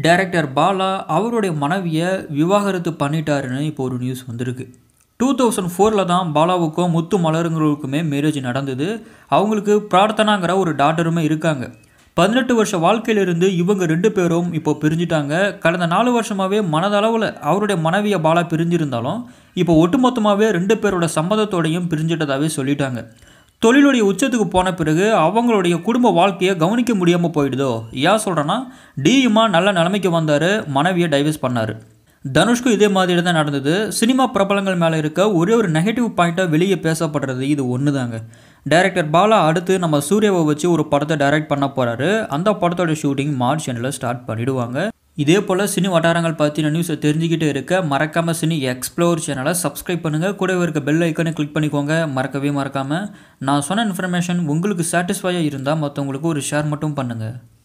director Bala அவருடைய மனைவியை விவாகரத்து பண்ணிட்டாருன்னு இப்போ ஒரு நியூஸ் வந்திருக்கு டூ தௌசண்ட் ஃபோரில் தான் பாலாவுக்கும் முத்து மலருங்களுக்குமே மேரேஜ் நடந்தது அவங்களுக்கு பிரார்த்தனாங்கிற ஒரு டாட்டருமே இருக்காங்க பதினெட்டு வருஷ வாழ்க்கையிலிருந்து இவங்க ரெண்டு பேரும் இப்போ பிரிஞ்சிட்டாங்க கடந்த நாலு வருஷமாகவே மனதளவில் அவருடைய மனைவியை பாலா பிரிஞ்சிருந்தாலும் இப்போ ஒட்டுமொத்தமாகவே ரெண்டு பேரோட சம்மதத்தோடையும் பிரிஞ்சிட்டதாகவே சொல்லிட்டாங்க தொழிலுடைய உச்சத்துக்கு போன பிறகு அவங்களுடைய குடும்ப வாழ்க்கையை கவனிக்க முடியாமல் போயிடுதோ ஏன் சொல்கிறேன்னா டியுமா நல்ல நிலைமைக்கு வந்தார் மனைவியை டைவர்ஸ் பண்ணார் தனுஷ்க்கும் இதே மாதிரி தான் நடந்தது சினிமா பிரபலங்கள் மேலே இருக்க ஒரே ஒரு நெகட்டிவ் பாயிண்ட்டாக வெளியே பேசப்படுறது இது ஒன்று தாங்க டைரக்டர் பாலா அடுத்து நம்ம சூர்யாவை வச்சு ஒரு படத்தை டைரக்ட் பண்ண போகிறாரு அந்த படத்தோட ஷூட்டிங் மார்ச் எண்டில் ஸ்டார்ட் பண்ணிடுவாங்க இதே போல் சினி வட்டாரங்கள் பற்றின நியூஸை தெரிஞ்சுக்கிட்டு இருக்க மறக்காமல் சினி எக்ஸ்ப்ளோர் சேனலை சப்ஸ்கிரைப் பண்ணுங்கள் கூடவே இருக்க பெல் ஐக்கனை கிளிக் பண்ணிக்கோங்க மறக்கவே மறக்காமல் நான் சொன்ன இன்ஃபர்மேஷன் உங்களுக்கு சாட்டிஸ்ஃபையாக இருந்தால் மற்றவங்களுக்கு ஒரு ஷேர் மட்டும் பண்ணுங்கள்